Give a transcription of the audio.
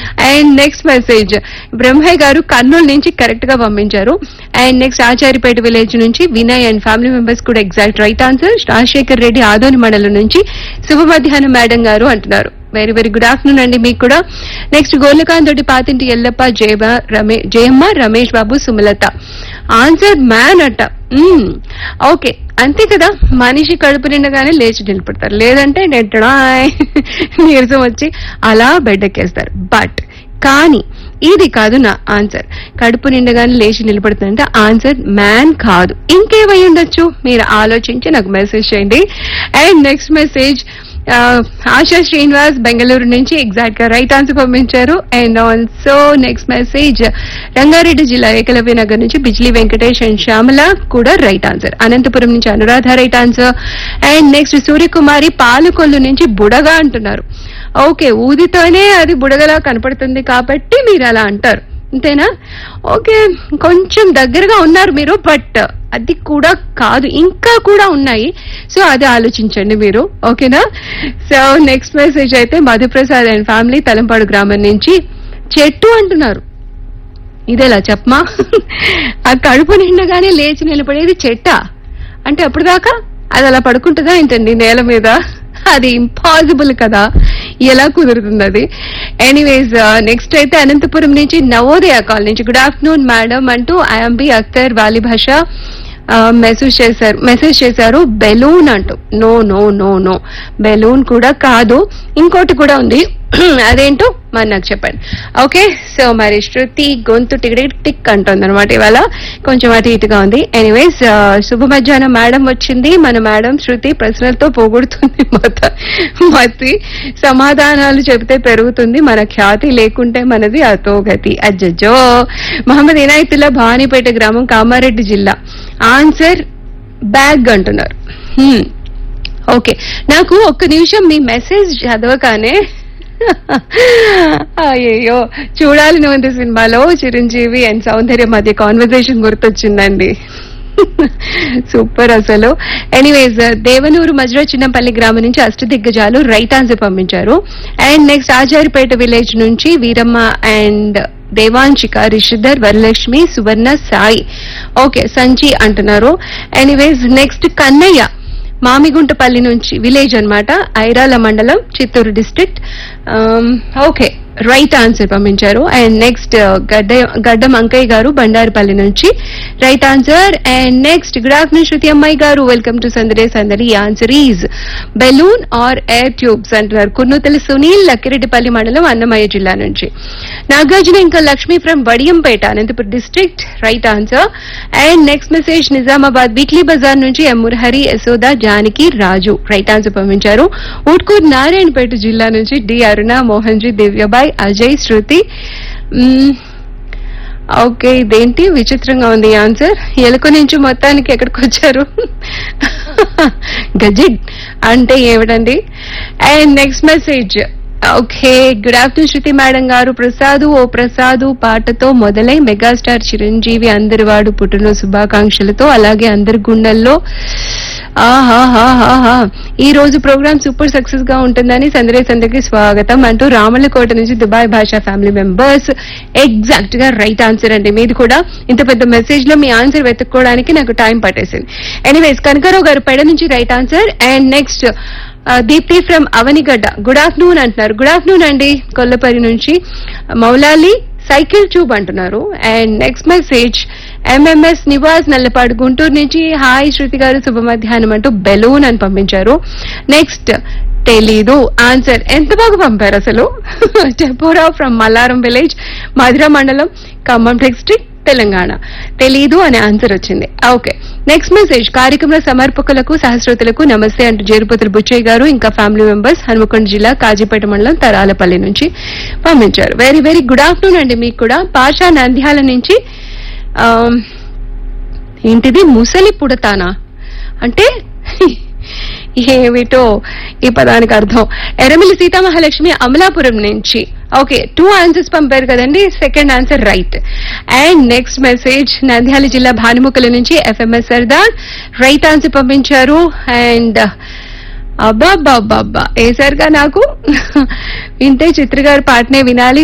And next message Brahmaiah గారు కర్నూలు నుంచి correct గా పంపించారు అండ్ నెక్స్ట్ ఆచారిపేట విలేజ్ నుంచి వినయ్ అండ్ ఫ్యామిలీ మెంబర్స్ కూడా exact right answer Rajasekhar Reddy Adoni మండలం నుంచి శుభ మధ్యాహ్నం మేడం గారు అంటున్నారు వెరీ వెరీ గుడ్ ఆఫ్టర్నూన్ అండి మీకు కూడా నెక్స్ట్ గోర్లకాంత్ తోటి పాతింటి ఎల్లప్ప జయమ రమే జయమ్మ రమేష్ బాబు సుమలత ఆన్సర్ మ్యాన్ అట ఓకే అంతే కదా మనిషి కడుపు నిండగానే లేచి నిలబడతారు లేదంటే నెట్టడాయ్ నీరసం వచ్చి అలా బెడ్డెక్కేస్తారు బట్ కానీ ఇది కాదు నా ఆన్సర్ కడుపు నిండగానే లేచి నిలబడుతుందంటే ఆన్సర్ మ్యాన్ కాదు ఇంకేమై ఉండొచ్చు మీరు ఆలోచించి నాకు మెసేజ్ చేయండి and next message Asha Srinivas Bengaluru నుంచి ఎగ్జాక్ట్ గా రైట్ ఆన్సర్ పంపించారు and also next message Rangareddy జిల్లా ఏకలవ్య నగర్ నుంచి బిజ్లీ వెంకటేష్ అండ్ శ్యామల కూడా రైట్ ఆన్సర్ అనంతపురం నుంచి Anuradha right answer and next Suryakumari Palakollu నుంచి బుడగా అంటున్నారు ఓకే ఊదితోనే అది బుడగలా కనపడుతుంది కాబట్టి మీరు అలా అంటారు అంతేనా ఓకే కొంచెం దగ్గరగా ఉన్నారు మీరు బట్ అది కూడా కాదు ఇంకా కూడా ఉన్నాయి సో అది ఆలోచించండి మీరు ఓకేనా సో నెక్స్ట్ మెసేజ్ అయితే మధుప్రసాద్ అండ్ ఫ్యామిలీ తలంపాడు గ్రామం నుంచి చెట్టు అంటున్నారు ఇదేలా చెప్పమా ఆ కడుపు నిండగానే లేచి నిలబడేది చెట్ట అంటే అప్పుడు దాకా అది అలా పడుకుంటుందా ఏంటండి నేల మీద అది ఇంపాసిబుల్ కదా ఎలా కుదురుతుంది అది ఎనీవేస్ నెక్స్ట్ అయితే అనంతపురం నుంచి నవోదయ కాల్ నుంచి గుడ్ ఆఫ్టర్నూన్ మేడం అంటూ I M B Akhtar Vali Basha message చేశారు మెసేజ్ చేశారు బెలూన్ అంటూ no no no no balloon కూడా కాదు ఇంకోటి కూడా ఉంది అదేంటో మరి నాకు చెప్పండి ఓకే సో మరి శృతి గొంతు టిక్ టిక్ అంటుంది అనమాట ఇవాళ కొంచెం అటు ఇటుగా ఉంది ఎనీవేస్ శుభ మధ్యాహ్నం మేడం వచ్చింది మన మేడం శృతి ప్రశ్నలతో పోగొడుతుంది మత మతి సమాధానాలు చెబితే పెరుగుతుంది మన ఖ్యాతి లేకుంటే మనది అతోగతి అజ్జో మహమ్మద్ ఇనాయతుల్లా భవానీపేట గ్రామం కామారెడ్డి జిల్లా ఆన్సర్ బ్యాగ్ అంటున్నారు హ్మ్. ఓకే నాకు ఒక్క నిమిషం మీ మెసేజ్ చదవగానే అయ్యో చూడాలని ఉంది సినిమాలో చిరంజీవి అండ్ సౌందర్య మధ్య కాన్వర్సేషన్ గుర్తొచ్చిందండి సూపర్ అసలు ఎనీవేస్ దేవనూరు మజ్రా చిన్నపల్లి గ్రామం నుంచి అష్టదిగ్గజాలు రైట్ ఆన్సర్ పంపించారు అండ్ నెక్స్ట్ ఆచారిపేట విలేజ్ నుంచి వీరమ్మ అండ్ దేవాంశిక రిషిధర్ వరలక్ష్మి సువర్ణ సాయి ఓకే సంచి అంటున్నారు ఎనీవేస్ నెక్స్ట్ కన్నయ్య మామిగుంటపల్లి నుంచి విలేజ్ అన్నమాట ఐరాల మండలం Chittoor district okay right answer పంపించారు అండ్ నెక్స్ట్ గడ్డ గడ్డం అంకయ్య గారు బండారుపల్లి నుంచి right answer and next good afternoon Shruthi అమ్మాయి గారు వెల్కమ్ టు సందడే Sandadi answer is balloon or air tubes అంటున్నారు కుర్నూతల సునీల్ లక్కిరెడ్డిపల్లి మండలం అన్నమయ్య జిల్లా నుంచి నాగార్జున ఇంకా Lakshmi from Badiyampeta Anantapuram district right answer and next message Nizamabad weekly Bazar నుంచి M Murahari Yashoda Janaki Raju right answer పంపించారు ఊట్కూర్ నారాయణపేట జిల్లా నుంచి డి అరుణ మోహన్ జీ దివ్యబాయ్ అజయ్ శృతి మ్మ్, ఓకే ఇదేంటి విచిత్రంగా ఉంది ఆన్సర్ ఎలుక నుంచి మొత్తానికి ఎక్కడికి వచ్చారు గజిడ్ అంటే ఏమిటండి and next message okay good afternoon Shruthi madam గారు ప్రసాదు ఓ ప్రసాదు పాటతో మొదలై మెగాస్టార్ చిరంజీవి అందరి వాడు పుట్టినరోజు శుభాకాంక్షలతో అలాగే అందరి గుండెల్లో ఆహాహాహాహా. ఈ రోజు ప్రోగ్రామ్ సూపర్ సక్సెస్ గా ఉంటుందని సందరే సందరికి స్వాగతం అంటూ రామలకోట నుంచి Dubai Basha family members exact గా రైట్ ఆన్సర్ అండి మీది కూడా ఇంత పెద్ద మెసేజ్ లో మీ ఆన్సర్ వెతుక్కోవడానికి నాకు టైం పట్టేసింది ఎనీవేస్ కనకారావు గారు పెడ నుంచి right answer and next Deepthi from Avanigadda good afternoon అంటున్నారు గుడ్ ఆఫ్టర్నూన్ అండి కొల్లపరి నుంచి మౌలాలి సైకిల్ ట్యూబ్ అంటున్నారు and next message MMS Nivas Nallapadu Guntur నుంచి హాయ్ శృతి గారు శుభ మధ్యాహ్నం అంటూ బెలూన్ అని పంపించారు నెక్స్ట్ తెలీదు ఆన్సర్ ఎంత బాగా పంపారు అసలు టెపోరా ఫ్రమ్ మల్లారం విలేజ్ మధుర మండలం ఖమ్మం డిస్ట్రిక్ట్ తెలంగాణ తెలీదు అనే ఆన్సర్ వచ్చింది ఓకే నెక్స్ట్ మెసేజ్ కార్యక్రమ సమర్పకులకు సహస్రోతులకు నమస్తే అంటూ జేరుపతులు బుచ్చయ్య గారు ఇంకా ఫ్యామిలీ మెంబర్స్ హనుమకొండ జిల్లా కాజీపేట మండలం తరాలపల్లి నుంచి పంపించారు వెరీ వెరీ గుడ్ ఆఫ్టర్నూన్ అండి మీకు కూడా పాషా నంద్యాల నుంచి ఆమ్, ఏంటిది ముసలి పుడతానా అంటే ఏమిటో ఈ పదానికి అర్థం ఎర్రమిల్లి సీతామహాలక్ష్మి అమలాపురం నుంచి ఓకే టూ ఆన్సర్స్ పంపారు కదండి second answer right and next message Nandyala జిల్లా భానుముఖల నుంచి ఎఫ్ఎంఎస్ సర్దార్ రైట్ ఆన్సర్ పంపించారు అండ్ అబ్బాబ్బాబ్బా వేసారుగా నాకు వింటే చిత్ర గారి పాటనే వినాలి